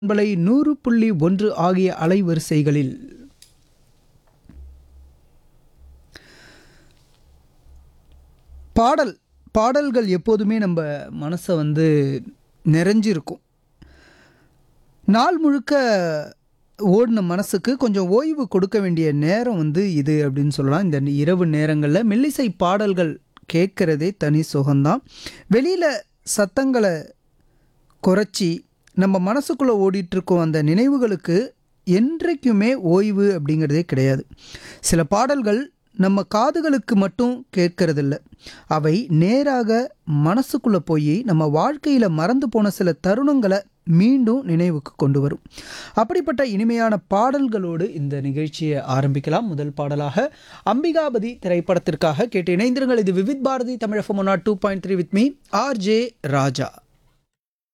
பண்பலை நூறு புள்ளி ஒன்று ஆகிய அலைவரிசைகளில் பாடல் பாடல்கள் எப்போதுமே நம்ம மனசை வந்து நிறைஞ்சிருக்கும் நாள் முழுக்க ஓடின மனசுக்கு கொஞ்சம் ஓய்வு கொடுக்க வேண்டிய நேரம் வந்து இது அப்படின்னு சொல்லலாம் இந்த இரவு நேரங்களில் மெல்லிசை பாடல்கள் கேட்குறதே தனி சுகம்தான் வெளியில் சத்தங்களை குறைச்சி நம்ம மனசுக்குள்ளே ஓடிட்டுருக்கோம் அந்த நினைவுகளுக்கு என்றைக்குமே ஓய்வு அப்படிங்கிறதே கிடையாது சில பாடல்கள் நம்ம காதுகளுக்கு மட்டும் கேட்கறதில்ல அவை நேராக மனசுக்குள்ளே போய் நம்ம வாழ்க்கையில் மறந்து போன சில தருணங்களை மீண்டும் நினைவுக்கு கொண்டு வரும் அப்படிப்பட்ட இனிமையான பாடல்களோடு இந்த நிகழ்ச்சியை ஆரம்பிக்கலாம் முதல் பாடலாக அம்பிகாபதி திரைப்படத்திற்காக கேட்டு இணைந்திருங்கள் இது Vividh Bharati Tamil two point three with me R J Raja